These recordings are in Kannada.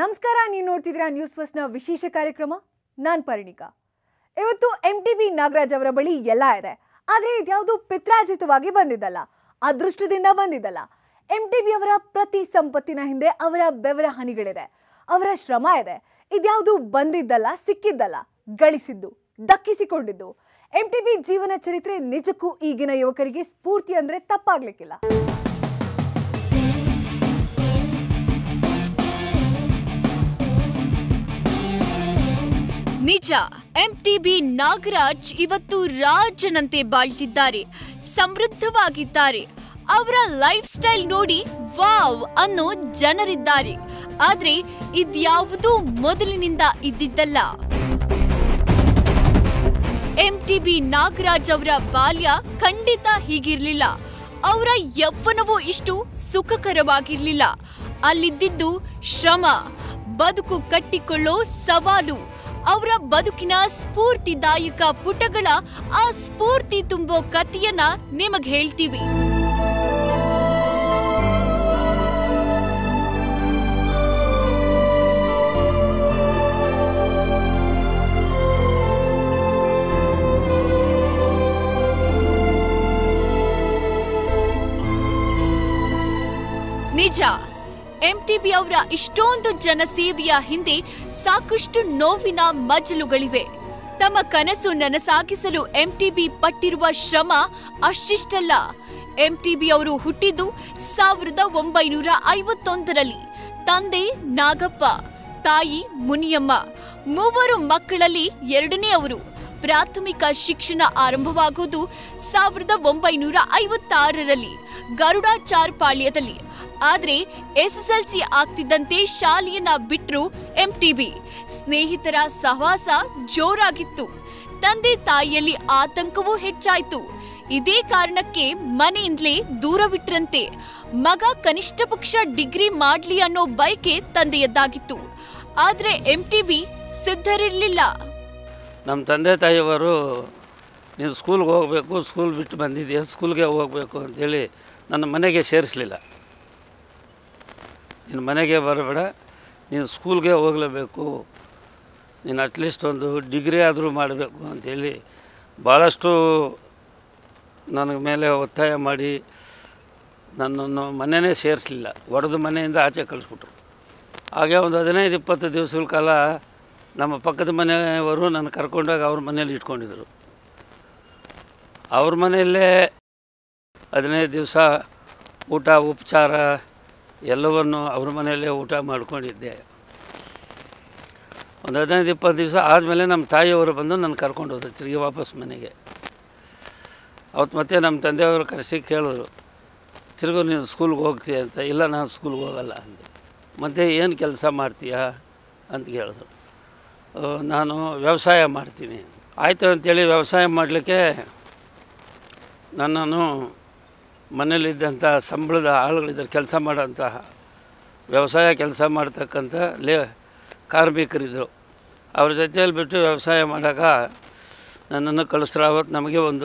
ನಮಸ್ಕಾರ ನೀವು ನೋಡ್ತಿದ್ದೀರಾ ನ್ಯೂಸ್ ಫಸ್ಟ್ನ ವಿಶೇಷ ಕಾರ್ಯಕ್ರಮ ನಾನು ಪರಿಣಿಕಾ ಇವತ್ತು ಎಂ ಟಿ ಬಿ ನಾಗರಾಜ್ ಅವರ ಬಳಿ ಎಲ್ಲ ಇದೆ ಆದರೆ ಇದ್ಯಾವುದು ಪಿತ್ರಾರ್ಜಿತವಾಗಿ ಬಂದಿದ್ದಲ್ಲ ಅದೃಷ್ಟದಿಂದ ಬಂದಿದ್ದಲ್ಲ ಎಂ ಟಿ ಬಿ ಅವರ ಪ್ರತಿ ಸಂಪತ್ತಿನ ಹಿಂದೆ ಅವರ ಬೆವರ ಹನಿಗಳಿದೆ ಅವರ ಶ್ರಮ ಇದೆ ಇದ್ಯಾವುದು ಬಂದಿದ್ದಲ್ಲ ಸಿಕ್ಕಿದ್ದಲ್ಲ ಗಳಿಸಿದ್ದು ದಕ್ಕಿಸಿಕೊಂಡಿದ್ದು ಎಂ ಟಿ ಬಿ ಜೀವನ ಚರಿತ್ರೆ ನಿಜಕ್ಕೂ ಈಗಿನ ಯುವಕರಿಗೆ ಸ್ಫೂರ್ತಿ ಅಂದ್ರೆ ತಪ್ಪಾಗ್ಲಿಕ್ಕಿಲ್ಲ ನಿಜ ಎಂಟಿಬಿ ನಾಗರಾಜ್ ಇವತ್ತು ರಾಜನಂತೆ ಬಾಳ್ತಿದ್ದಾರೆ ಸಮೃದ್ಧವಾಗಿದ್ದಾರೆ ಅವರ ಲೈಫ್ ಸ್ಟೈಲ್ ನೋಡಿ ವಾವ್ ಅನ್ನೋ ಜನರಿದ್ದಾರೆ ಆದ್ರೆ ಇದ್ಯಾವುದೂ ಮೊದಲಿನಿಂದ ಇದ್ದಿದ್ದಲ್ಲ ಎಂಟಿಬಿ ನಾಗರಾಜ್ ಅವರ ಬಾಲ್ಯ ಖಂಡಿತ ಹೀಗಿರ್ಲಿಲ್ಲ ಅವರ ಯೌವನವೂ ಇಷ್ಟು ಸುಖಕರವಾಗಿರ್ಲಿಲ್ಲ ಅಲ್ಲಿದ್ದಿದ್ದು ಶ್ರಮ ಬದುಕು ಕಟ್ಟಿಕೊಳ್ಳೋ ಸವಾಲು ಅವರ ಬದುಕಿನ ಸ್ಫೂರ್ತಿದಾಯಕ ಪುಟಗಳ ಆ ಸ್ಫೂರ್ತಿ ತುಂಬೋ ಕಥೆಯನ್ನ ನಿಮಗ್ ಹೇಳ್ತೀವಿ ನಿಜ ಎಂಟಿಬಿ ಅವರ ಇಷ್ಟೊಂದು ಜನಸೇವೆಯ ಹಿಂದೆ ಸಾಕಷ್ಟು ನೋವಿನ ಮಜಲುಗಳಿವೆ ತಮ್ಮ ಕನಸು ನನಸಾಗಿಸಲು ಎಂಟಿಬಿ ಪಟ್ಟಿರುವ ಶ್ರಮ ಅಷ್ಟಿಷ್ಟಲ್ಲ ಎಂಟಿಬಿ ಅವರು ಹುಟ್ಟಿದ್ದು ಸಾವಿರದ ಒಂಬೈನೂರ ಐವತ್ತೊಂದರಲ್ಲಿ ತಂದೆ ನಾಗಪ್ಪ ತಾಯಿ ಮುನಿಯಮ್ಮ ಮೂವರು ಮಕ್ಕಳಲ್ಲಿ ಎರಡನೇ ಅವರು ಪ್ರಾಥಮಿಕ ಶಿಕ್ಷಣ ಆರಂಭವಾಗುವುದು ಸಾವಿರದ ಒಂಬೈನೂರ ಐವತ್ತಾರರಲ್ಲಿ ಗರುಡಾಚಾರ್ ಪಾಳ್ಯದಲ್ಲಿ ಆದ್ರೆ ಎಸ್ಎಸ್ಎಲ್ಸಿ ಆಗ್ತಿದ್ದಂತೆ ಶಾಲೆಯನ್ನ ಬಿಟ್ರು ಎಂಟಿಬಿ ಸ್ನೇಹಿತರ ಸಹವಾಸ ಜೋರಾಗಿತ್ತು ತಂದೆ ತಾಯಿಯಲ್ಲಿ ಆತಂಕವೂ ಹೆಚ್ಚಾಯ್ತು ಇದೇ ಕಾರಣಕ್ಕೆ ಮನೆಯಿಂದಲೇ ದೂರವಿಟ್ರಂತೆ ಮಗ ಕನಿಷ್ಠ ಪಕ್ಷ ಡಿಗ್ರಿ ಮಾಡ್ಲಿ ಅನ್ನೋ ಬಯಕೆ ತಂದೆಯದ್ದಾಗಿತ್ತು ಆದ್ರೆ ಎಂಟಿಬಿ ಸಿದ್ಧರಿರ್ಲಿಲ್ಲ ನಮ್ಮ ತಂದೆ ತಾಯಿಯವರು ನೀನು ಸ್ಕೂಲ್ಗೆ ಹೋಗಬೇಕು ಸ್ಕೂಲ್ ಬಿಟ್ಟು ಬಂದಿದೆಯಾ ಸ್ಕೂಲ್ಗೆ ಹೋಗಬೇಕು ಅಂತೇಳಿ ನನ್ನ ಮನೆಗೆ ಸೇರಿಸಲಿಲ್ಲ ನೀನು ಮನೆಗೆ ಬರಬೇಡ ನೀನು ಸ್ಕೂಲ್ಗೆ ಹೋಗಲೇಬೇಕು ನೀನು ಅಟ್ಲೀಸ್ಟ್ ಒಂದು ಡಿಗ್ರಿ ಆದರೂ ಮಾಡಬೇಕು ಅಂತೇಳಿ ಭಾಳಷ್ಟು ನನಗೆ ಮೇಲೆ ಒತ್ತಾಯ ಮಾಡಿ ನನ್ನನ್ನು ಮನೆಯೇ ಸೇರಿಸಲಿಲ್ಲ ಒಡೆದು ಮನೆಯಿಂದ ಆಚೆ ಕಳಿಸ್ಬಿಟ್ರು ಹಾಗೆ ಒಂದು ಹದಿನೈದು ಇಪ್ಪತ್ತು ದಿವಸಗಳ ಕಾಲ ನಮ್ಮ ಪಕ್ಕದ ಮನೆಯವರು ನನ್ನ ಕರ್ಕೊಂಡೋಗಿ ಅವ್ರ ಮನೇಲಿ ಇಟ್ಕೊಂಡಿದ್ರು ಅವ್ರ ಮನೆಯಲ್ಲೇ ಹದಿನೈದು ದಿವಸ ಊಟ ಉಪಚಾರ ಎಲ್ಲವನ್ನು ಅವ್ರ ಮನೆಯಲ್ಲೇ ಊಟ ಮಾಡ್ಕೊಂಡಿದ್ದೆ ಒಂದು ಹದಿನೈದು ಇಪ್ಪತ್ತು ದಿವಸ ಆದಮೇಲೆ ನಮ್ಮ ತಾಯಿಯವರು ಬಂದು ನನ್ನ ಕರ್ಕೊಂಡು ಹೋದ್ರು ತಿರುಗಿ ವಾಪಸ್ ಮನೆಗೆ ಅವತ್ತು ಮತ್ತೆ ನಮ್ಮ ತಂದೆಯವರು ಕರೆಸಿ ಕೇಳಿದ್ರು ತಿರುಗು ನೀನು ಸ್ಕೂಲ್ಗೆ ಹೋಗ್ತೀಯ ಅಂತ ಇಲ್ಲ ನಾನು ಸ್ಕೂಲ್ಗೆ ಹೋಗಲ್ಲ ಅಂದೆ ಮತ್ತು ಏನು ಕೆಲಸ ಮಾಡ್ತೀಯಾ ಅಂತ ಕೇಳಿದ್ರು "ಆ, ನಾನು ವ್ಯವಸಾಯ ಮಾಡ್ತೀನಿ ಆಯಿತು ಅಂತೇಳಿ ವ್ಯವಸಾಯ ಮಾಡಲಿಕ್ಕೆ ನನ್ನನ್ನು ಮನೇಲಿದ್ದಂಥ ಸಂಬಳದ ಆಳುಗಳಿದ್ದಾರೆ ಕೆಲಸ ಮಾಡೋಂಥ ವ್ಯವಸಾಯ ಕೆಲಸ ಮಾಡ್ತಕ್ಕಂಥ ಲೇ ಕಾರ್ಮಿಕರಿದ್ದರು ಅವ್ರ ಜೊತೆಯಲ್ಲಿ ಬಿಟ್ಟು ವ್ಯವಸಾಯ ಮಾಡೋಕೆ ನನ್ನನ್ನು ಕಳಿಸ್ತಾರೆ ಅವತ್ತು ನಮಗೆ ಒಂದು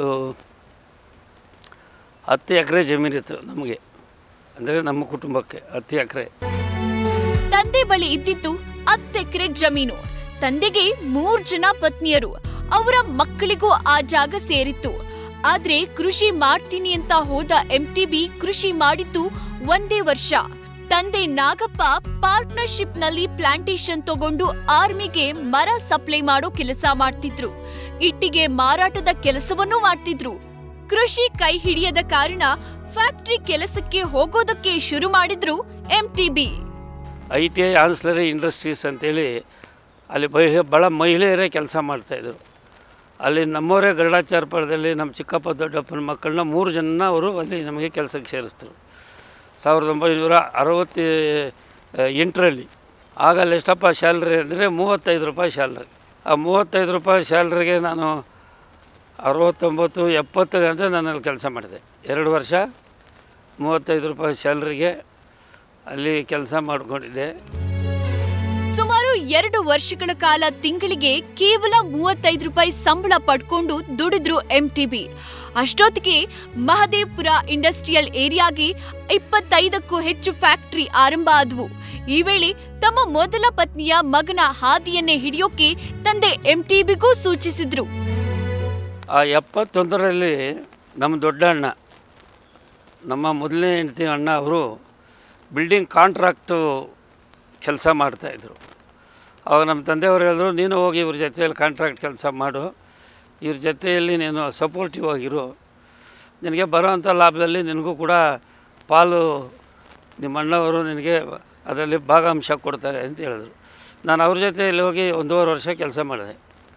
ಹತ್ತು ಎಕರೆ ಜಮೀನಿತ್ತು ನಮಗೆ ಅಂದರೆ ನಮ್ಮ ಕುಟುಂಬಕ್ಕೆ ಹತ್ತು ಎಕರೆ ತಂದೆ ಬಳಿ ಇದ್ದಿತ್ತು ಹತ್ತೆಕರೆ ಜಮೀನು ತಂದೆಗೆ ಮೂರ್ ಜನ ಪತ್ನಿಯರು ಅವರ ಮಕ್ಕಳಿಗೂ ಆ ಜಾಗ ಸೇರಿತ್ತು ಆದ್ರೆ ಕೃಷಿ ಮಾಡ್ತೀನಿ ಅಂತ ಹೋದ ಎಂಟಿಬಿ ಕೃಷಿ ಮಾಡಿದ್ದು ಒಂದೇ ವರ್ಷ ತಂದೆ ನಾಗಪ್ಪ ಪಾರ್ಟ್ನರ್ಶಿಪ್ ನಲ್ಲಿ ಪ್ಲಾಂಟೇಶನ್ ತಗೊಂಡು ಆರ್ಮಿಗೆ ಮರ ಸಪ್ಲೈ ಮಾಡೋ ಕೆಲಸ ಮಾಡ್ತಿದ್ರು ಇಟ್ಟಿಗೆ ಮಾರಾಟದ ಕೆಲಸವನ್ನೂ ಮಾಡ್ತಿದ್ರು ಕೃಷಿ ಕೈ ಹಿಡಿಯದ ಕಾರಣ ಫ್ಯಾಕ್ಟರಿ ಕೆಲಸಕ್ಕೆ ಹೋಗೋದಕ್ಕೆ ಶುರು ಮಾಡಿದ್ರು MTB I T I ancillary industries ಅಂತೇಳಿ ಅಲ್ಲಿ ಬೈ ಭಾಳ ಮಹಿಳೆಯರೇ ಕೆಲಸ ಮಾಡ್ತಾಯಿದ್ರು ಅಲ್ಲಿ ನಮ್ಮವರೇ ಗರುಡಾಚಾರಪುರದಲ್ಲಿ ನಮ್ಮ ಚಿಕ್ಕಪ್ಪ ದೊಡ್ಡಪ್ಪನ ಮಕ್ಕಳನ್ನ ಮೂರು ಜನ ಅವರು ಅಲ್ಲಿ ನಮಗೆ ಕೆಲಸಕ್ಕೆ ಸೇರಿಸಿದ್ರು ಸಾವಿರದ ಒಂಬೈನೂರ ಅರವತ್ತ ಎಂಟರಲ್ಲಿ ಆಗ ಅಲ್ಲಿ ಎಷ್ಟಪ್ಪ ಸ್ಯಾಲ್ರಿ ಅಂದರೆ ಮೂವತ್ತೈದು ರೂಪಾಯಿ ಸ್ಯಾಲ್ರಿ ಆ ಮೂವತ್ತೈದು ರೂಪಾಯಿ ಸ್ಯಾಲ್ರಿಗೆ ನಾನು ಅರವತ್ತೊಂಬತ್ತು ಎಪ್ಪತ್ತು ಗಂಟೆ ನಾನಲ್ಲಿ ಕೆಲಸ ಮಾಡಿದೆ ಎರಡು ವರ್ಷ ಮೂವತ್ತೈದು ರೂಪಾಯಿ ಸ್ಯಾಲ್ರಿಗೆ ಅಲ್ಲಿ ಕೆಲಸ ಮಾಡ್ಕೊಂಡಿದ್ದೆ ಸುಮಾರು ಎರಡು ವರ್ಷಗಳ ಕಾಲ ತಿಂಗಳಿಗೆ ಕೇವಲ ಮೂವತ್ತೈದು ರೂಪಾಯಿ ಸಂಬಳ ಪಡ್ಕೊಂಡು ದುಡಿದ್ರು ಎಂಟಿಬಿ ಅಷ್ಟೊತ್ತಿಗೆ ಮಹದೇವ್ಪುರ ಇಂಡಸ್ಟ್ರಿಯಲ್ ಏರಿಯಾಗೆ ಇಪ್ಪತ್ತೈದಕ್ಕೂ ಹೆಚ್ಚು ಫ್ಯಾಕ್ಟರಿ ಆರಂಭ ಆದವು ಈ ವೇಳೆ ತಮ್ಮ ಮೊದಲ ಪತ್ನಿಯ ಮಗನ ಹಾದಿಯನ್ನೇ ಹಿಡಿಯೋಕೆ ತಂದೆ ಎಂಟಿಬಿಗೂ ಸೂಚಿಸಿದ್ರು ಆ ಎಪ್ಪತ್ತೊಂದರಲ್ಲಿ ನಮ್ಮ ದೊಡ್ಡ ಅಣ್ಣ ನಮ್ಮ ಮೊದಲನೇ ಹೆಂಡತಿ ಅಣ್ಣ ಅವರು ಬಿಲ್ಡಿಂಗ್ ಕಾಂಟ್ರಾಕ್ಟು ಕೆಲಸ ಮಾಡ್ತಾಯಿದ್ರು ಅವಾಗ ನಮ್ಮ ತಂದೆಯವರು ಹೇಳಿದ್ರು ನೀನು ಹೋಗಿ ಇವ್ರ ಜೊತೆಯಲ್ಲಿ ಕಾಂಟ್ರಾಕ್ಟ್ ಕೆಲಸ ಮಾಡು ಇವ್ರ ಜೊತೆಯಲ್ಲಿ ನೀನು ಸಪೋರ್ಟಿವ್ ಆಗಿರು ನಿನಗೆ ಬರೋವಂಥ ಲಾಭದಲ್ಲಿ ನಿನಗೂ ಕೂಡ ಪಾಲು ನಿಮ್ಮ ಅಣ್ಣವರು ನಿನಗೆ ಅದರಲ್ಲಿ ಭಾಗಾಂಶ ಕೊಡ್ತಾರೆ ಅಂತ ಹೇಳಿದ್ರು ನಾನು ಅವ್ರ ಜೊತೆಯಲ್ಲಿ ಹೋಗಿ ಒಂದೂವರೆ ವರ್ಷ ಕೆಲಸ ಮಾಡಿದೆ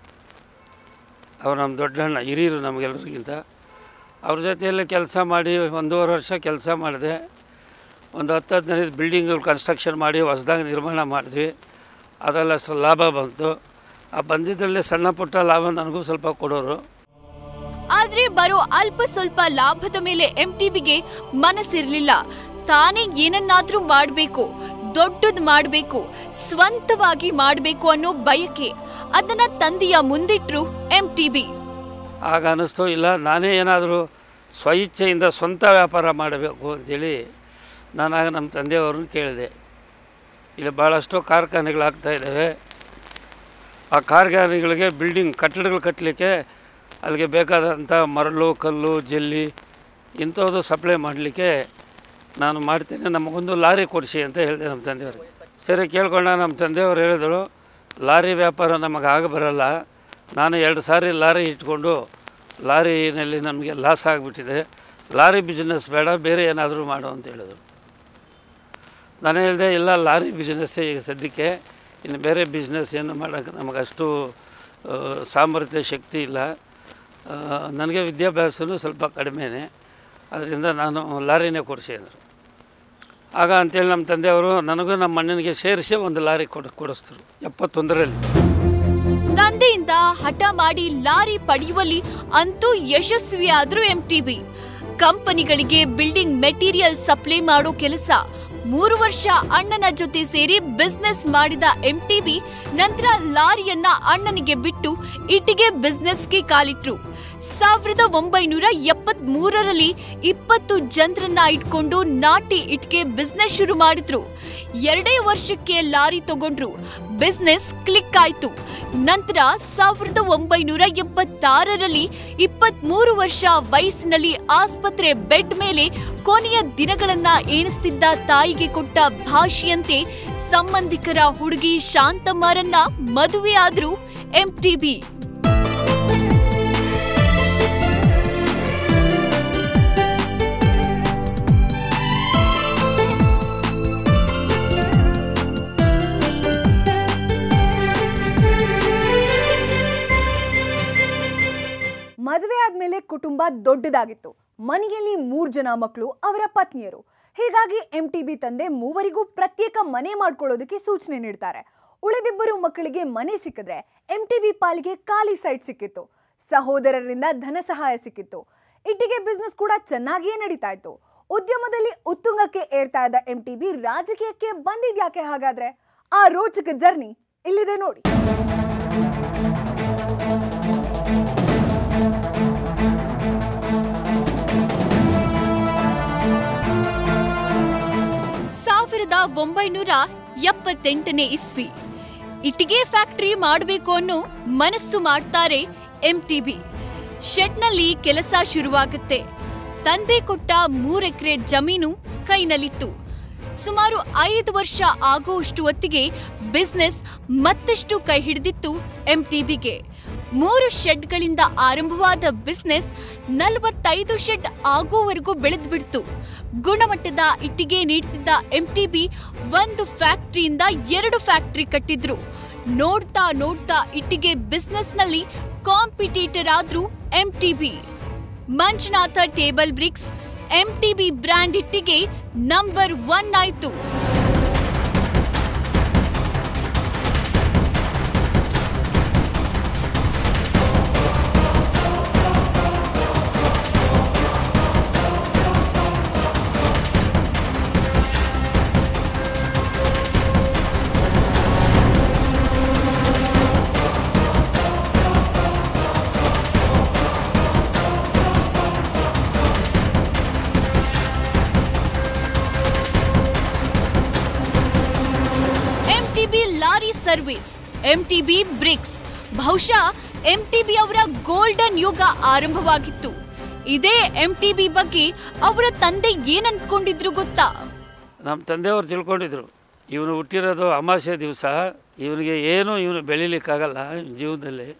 ಅವ್ರು ನಮ್ಮ ದೊಡ್ಡಣ್ಣ ಹಿರಿಯರು ನಮಗೆಲ್ಲರಿಗಿಂತ ಅವ್ರ ಜೊತೆಯಲ್ಲಿ ಕೆಲಸ ಮಾಡಿ ಒಂದೂವರೆ ವರ್ಷ ಕೆಲಸ ಮಾಡಿದೆ ಒಂದು ಹತ್ತು ಹದಿನೈದು ಬಿಲ್ಡಿಂಗ್ಗಳು ಕನ್ಸ್ಟ್ರಕ್ಷನ್ ಮಾಡಿ ಹೊಸದಾಗಿ ನಿರ್ಮಾಣ ಮಾಡಿದ್ವಿ ಅದೆಲ್ಲ ಸ್ವಲ್ಪ ಲಾಭ ಬಂತು ಆ ಬಂದಿದ್ದರಲ್ಲಿ ಸಣ್ಣ ಪುಟ್ಟ ಲಾಭ ನನಗೂ ಸ್ವಲ್ಪ ಕೊಡೋರು ಆದ್ರೆ ಬರೋ ಅಲ್ಪ ಸ್ವಲ್ಪ ಲಾಭದ ಮೇಲೆ ಎಂಟಿಬಿಗೆ ಮನಸ್ಸಿರ್ಲಿಲ್ಲ ತಾನೇ ಏನನ್ನಾದ್ರೂ ಮಾಡ್ಬೇಕು ದೊಡ್ಡದ್ ಮಾಡ್ಬೇಕು ಸ್ವಂತವಾಗಿ ಮಾಡ್ಬೇಕು ಅನ್ನೋ ಬಯಕೆ ಅದನ್ನ ತಂದೆಯ ಮುಂದಿಟ್ರು ಎಂಟಿಬಿ ಆಗ ಅನ್ನಿಸ್ತು ಇಲ್ಲ ನಾನೇ ಏನಾದರೂ ಸ್ವಇಚ್ಛೆಯಿಂದ ಸ್ವಂತ ವ್ಯಾಪಾರ ಮಾಡಬೇಕು ಅಂತೇಳಿ ನಾನಾಗ ನಮ್ಮ ತಂದೆಯವ್ರನ್ನ ಕೇಳಿದೆ ಇಲ್ಲಿ ಭಾಳಷ್ಟು ಕಾರ್ಖಾನೆಗಳಾಗ್ತಾ ಇದ್ದಾವೆ ಆ ಕಾರ್ಖಾನೆಗಳಿಗೆ ಬಿಲ್ಡಿಂಗ್ ಕಟ್ಟಡಗಳು ಕಟ್ಟಲಿಕ್ಕೆ ಅಲ್ಲಿಗೆ ಬೇಕಾದಂಥ ಮರಳು ಕಲ್ಲು ಜಲ್ಲಿ ಇಂಥದ್ದು ಸಪ್ಲೈ ಮಾಡಲಿಕ್ಕೆ ನಾನು ಮಾಡ್ತೇನೆ ನಮಗೊಂದು ಲಾರಿ ಕೊಡಿಸಿ ಅಂತ ಹೇಳಿದೆ ನಮ್ಮ ತಂದೆಯವ್ರಿಗೆ ಸರಿ ಕೇಳ್ಕೊಂಡ ನಮ್ಮ ತಂದೆಯವರು ಹೇಳಿದರು ಲಾರಿ ವ್ಯಾಪಾರ ನಮಗೆ ಆಗ ಬರಲ್ಲ ನಾನು ಎರಡು ಸಾರಿ ಲಾರಿ ಇಟ್ಕೊಂಡು ಲಾರಿನಲ್ಲಿ ನಮಗೆ ಲಾಸ್ ಆಗಿಬಿಟ್ಟಿದೆ ಲಾರಿ ಬಿಸ್ನೆಸ್ ಬೇಡ ಬೇರೆ ಏನಾದರೂ ಮಾಡು ಅಂತ ಹೇಳಿದರು ನಾನು ಹೇಳಿದೆ ಇಲ್ಲ ಲಾರಿ ಬಿಸ್ನೆಸ್ಸೇ ಈಗ ಸದ್ಯಕ್ಕೆ ಇನ್ನು ಬೇರೆ ಬಿಸ್ನೆಸ್ ಏನು ಮಾಡೋಕ್ಕೆ ನಮಗೆ ಅಷ್ಟು ಆ, ಸಾಮರ್ಥ್ಯ ಶಕ್ತಿ ಇಲ್ಲ ಆ, ನನಗೆ ವಿದ್ಯಾಭ್ಯಾಸನೂ ಸ್ವಲ್ಪ ಕಡಿಮೆನೇ ಅದರಿಂದ ನಾನು ಲಾರಿನೇ ಕೊಡಿಸಿ ಅಂದರು ಆಗ ಅಂತೇಳಿ ನಮ್ಮ ತಂದೆಯವರು ನನಗೂ ನಮ್ಮ ಅಣ್ಣನಿಗೆ ಸೇರಿಸಿ ಒಂದು ಲಾರಿ ಕೊಡ ಕೊಡಿಸಿದ್ರು ಎಪ್ಪತ್ತೊಂದರಲ್ಲಿ ತಂದೆಯಿಂದ ಹಠ ಮಾಡಿ ಲಾರಿ ಪಡೆಯುವಲ್ಲಿ ಅಂತೂ ಯಶಸ್ವಿಯಾದ್ರು ಎಂಟಿಬಿ ಕಂಪನಿಗಳಿಗೆ ಬಿಲ್ಡಿಂಗ್ ಮೆಟೀರಿಯಲ್ ಸಪ್ಲೈ ಮಾಡೋ ಕೆಲಸ ಮೂರು ವರ್ಷ ಅಣ್ಣನ ಜೊತೆ ಸೇರಿ ಬಿಸ್ನೆಸ್ ಮಾಡಿದ ಎಂಟಿಬಿ ನಂತರ ಲಾರಿಯನ್ನ ಅಣ್ಣನಿಗೆ ಬಿಟ್ಟು ಇಟ್ಟಿಗೆ ಬಿಸ್ನೆಸ್ಗೆ ಕಾಲಿಟ್ರು ಸಾವಿರದ ಒಂಬೈನೂರ ಎಪ್ಪತ್ತ್ ಮೂರರಲ್ಲಿ ಇಪ್ಪತ್ತು ಜನರನ್ನ ಇಟ್ಕೊಂಡು ನಾಟಿ ಇಟ್ಕೆ ಬಿಸ್ನೆಸ್ ಶುರು ಮಾಡಿದ್ರು ಎರಡೇ ವರ್ಷಕ್ಕೆ ಲಾರಿ ತಗೊಂಡ್ರು ಬಿಸ್ನೆಸ್ ಕ್ಲಿಕ್ ಆಯ್ತು ನಂತರ ಸಾವಿರದ ಒಂಬೈನೂರ ಎಪ್ಪತ್ತಾರರಲ್ಲಿ ಇಪ್ಪತ್ಮೂರು ವರ್ಷ ವಯಸ್ಸಿನಲ್ಲಿ ಆಸ್ಪತ್ರೆ ಬೆಡ್ ಮೇಲೆ ಕೊನೆಯ ದಿನಗಳನ್ನ ಎಣಿಸ್ತಿದ್ದ ತಾಯಿಗೆ ಕೊಟ್ಟ ಭಾಷೆಯಂತೆ ಸಂಬಂಧಿಕರ ಹುಡುಗಿ ಶಾಂತಮ್ಮರನ್ನ ಮದುವೆ ಆದ್ರು ಎಂಟಿಬಿ ಮದುವೆ ಆದ್ಮೇಲೆ ಕುಟುಂಬ ದೊಡ್ಡದಾಗಿತ್ತು ಮನೆಯಲ್ಲಿ ಮೂರ್ ಜನ ಮಕ್ಕಳು ಅವರ ಪತ್ನಿಯರು ಹೀಗಾಗಿ ಎಂ ಟಿ ಬಿ ತಂದೆ ಮೂವರಿಗೂ ಪ್ರತ್ಯೇಕ ಮನೆ ಮಾಡ್ಕೊಳ್ಳೋದಕ್ಕೆ ಸೂಚನೆ ನೀಡ್ತಾರೆ ಉಳಿದಿಬ್ಬರು ಮಕ್ಕಳಿಗೆ ಮನೆ ಸಿಕ್ಕಿದ್ರೆ ಎಂ ಟಿ ಬಿ ಪಾಲಿಗೆ ಖಾಲಿ ಸೈಟ್ ಸಿಕ್ಕಿತ್ತು ಸಹೋದರರಿಂದ ಧನ ಸಹಾಯ ಸಿಕ್ಕಿತ್ತು ಇಟ್ಟಿಗೆ ಬಿಸ್ನೆಸ್ ಕೂಡ ಚೆನ್ನಾಗಿಯೇ ನಡೀತಾ ಇತ್ತು ಉದ್ಯಮದಲ್ಲಿ ಉತ್ತುಂಗಕ್ಕೆ ಏರ್ತಾ ಇದ್ದ ಎಂ ಟಿ ಬಿ ರಾಜಕೀಯಕ್ಕೆ ಬಂದಿದ್ಯಾಕೆ ಹಾಗಾದ್ರೆ ಆ ರೋಚಕ ಜರ್ನಿ ಇಲ್ಲಿದೆ ನೋಡಿ ಸಾವಿರದ ಒಂಬೈನೂರ ಎಪ್ಪತ್ತೆಂಟನೇ ಇಸ್ವಿ ಇಟ್ಟಿಗೆ ಫ್ಯಾಕ್ಟರಿ ಮಾಡಬೇಕು ಅನ್ನೋ ಮನಸ್ಸು ಮಾಡ್ತಾರೆ ಎಂಟಿಬಿ ಶೆಡ್ನಲ್ಲಿ ಕೆಲಸ ಶುರುವಾಗುತ್ತೆ ತಂದೆ ಕೊಟ್ಟ ಮೂರೆಕರೆ ಜಮೀನು ಕೈನಲ್ಲಿತ್ತು ಸುಮಾರು ಐದು ವರ್ಷ ಆಗುವಷ್ಟು ಹೊತ್ತಿಗೆ ಬಿಸ್ನೆಸ್ ಮತ್ತಷ್ಟು ಕೈ ಹಿಡಿದಿತ್ತು ಎಂಟಿಬಿಗೆ ಮೂರು ಶೆಡ್ಗಳಿಂದ ಆರಂಭವಾದ ಬಿಸ್ನೆಸ್ ನಲವತ್ತೈದು ಶೆಡ್ ಆಗುವವರೆಗೂ ಬೆಳೆದ್ಬಿಡ್ತು ಗುಣಮಟ್ಟದ ಇಟ್ಟಿಗೆ ನೀಡ್ತಿದ್ದ ಎಂಟಿಬಿ ಒಂದು ಫ್ಯಾಕ್ಟರಿಯಿಂದ ಎರಡು ಫ್ಯಾಕ್ಟರಿ ಕಟ್ಟಿದ್ರು ನೋಡ್ತಾ ನೋಡ್ತಾ ಇಟ್ಟಿಗೆ ಬಿಸ್ನೆಸ್ನಲ್ಲಿ ಕಾಂಪಿಟೇಟರ್ ಆದ್ರು MTB Manjunatha table bricks MTB brand ಇಟ್ಟಿಗೆ ನಂಬರ್ ಒನ್ ಆಯ್ತು ಸರ್ವಿಸ್ ಎಂಟಿಬಿ ಬ್ರಿಕ್ಸ್ ಬಹುಶಃ ಎಂಟಿಬಿ ಅವರ ಗೋಲ್ಡನ್ ಯುಗ ಆರಂಭವಾಗಿತ್ತು ಇದೇ ಎಂಟಿಬಿ ಬಗ್ಗೆ ಅವರ ತಂದೆ ಏನಂದ್ಕೊಂಡಿದ್ರು ಗೊತ್ತಾ ನಮ್ಮ ತಂದೆಯವರು ತಿಳ್ಕೊಂಡಿದ್ರು ಇವನು ಹುಟ್ಟಿರೋದು ಅಮಾವಾಸ್ಯೆ ದಿವಸ ಇವನಿಗೆ ಏನೂ ಇವನು ಬೆಳೀಲಿಕ್ಕಾಗಲ್ಲ ಇವ್ನ ಜೀವನದಲ್ಲಿ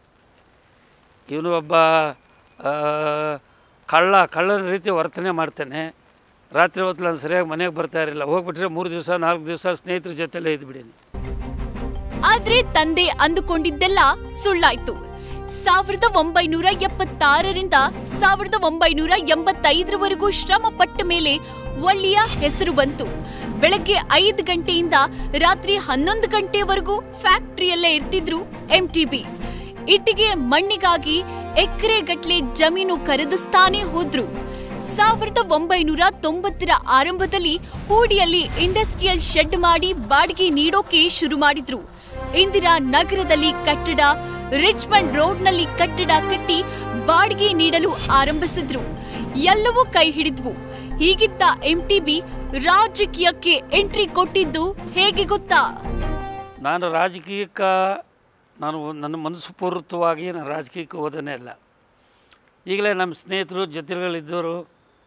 ಇವನು ಒಬ್ಬ ಆ, ಕಳ್ಳ ಕಳ್ಳನ ರೀತಿ ವರ್ತನೆ ಮಾಡ್ತಾನೆ ರಾತ್ರಿ ಹೊತ್ತು ನಾನು ಸರಿಯಾಗಿ ಮನೆಗೆ ಬರ್ತಾ ಇರಲಿಲ್ಲ ಹೋಗ್ಬಿಟ್ರೆ ಮೂರು ದಿವಸ ನಾಲ್ಕು ದಿವಸ ಸ್ನೇಹಿತರ ಜೊತೆಲೇ ಇದ್ಬಿಡೀನಿ ಆದ್ರೆ ತಂದೆ ಅಂದುಕೊಂಡಿದ್ದೆಲ್ಲ ಸುಳ್ಳಾಯ್ತು ಸಾವಿರದ ಒಂಬೈನೂರ ಎಪ್ಪತ್ತಾರರಿಂದ ಸಾವಿರದ ಒಂಬೈನೂರ ಎಂಬತ್ತೈದರವರೆಗೂ ಶ್ರಮ ಪಟ್ಟ ಮೇಲೆ ಒಳ್ಳೆಯ ಹೆಸರು ಬಂತು ಬೆಳಗ್ಗೆ ಐದು ಗಂಟೆಯಿಂದ ರಾತ್ರಿ ಹನ್ನೊಂದು ಗಂಟೆವರೆಗೂ ಫ್ಯಾಕ್ಟರಿಯಲ್ಲೇ ಇರ್ತಿದ್ರು ಎಂಟಿಬಿ ಇಟ್ಟಿಗೆ ಮಣ್ಣಿಗಾಗಿ ಎಕರೆ ಗಟ್ಲೆ ಜಮೀನು ಖರೀದಿಸ್ತಾನೆ ಹೋದ್ರು ಸಾವಿರದ ಒಂಬೈನೂರ ತೊಂಬತ್ತರ ಆರಂಭದಲ್ಲಿ ಹೂಡಿಯಲ್ಲಿ ಇಂಡಸ್ಟ್ರಿಯಲ್ ಶೆಡ್ ಮಾಡಿ ಬಾಡಿಗೆ ನೀಡೋಕೆ ಶುರು ಮಾಡಿದ್ರು ಇಂದಿರಾ ನಗರದಲ್ಲಿ ಕಟ್ಟಡ ರಿಚ್ಮಂಡ್ ರೋಡ್ನಲ್ಲಿ ಕಟ್ಟಡ ಕಟ್ಟಿ ಬಾಡಿಗೆ ನೀಡಲು ಆರಂಭಿಸಿದ್ರು ಎಲ್ಲವೂ ಕೈ ಹಿಡಿದ್ವು ಹೀಗಿದ್ದ ಎಂಟಿಬಿ ರಾಜಕೀಯಕ್ಕೆ ಎಂಟ್ರಿ ಕೊಟ್ಟಿದ್ದು ಹೇಗೆ ಗೊತ್ತಾ ನಾನು ರಾಜಕೀಯಕ್ಕೆ ನಾನು ನನ್ನ ಮನಸ್ಸು ಪೂರ್ವಕವಾಗಿ ನಾನು ರಾಜಕೀಯಕ್ಕೆ ಹೋದನೇ ಇಲ್ಲ ಈಗಲೇ ನಮ್ಮ ಸ್ನೇಹಿತರು ಜೊತೆಗಳಿದ್ದವರು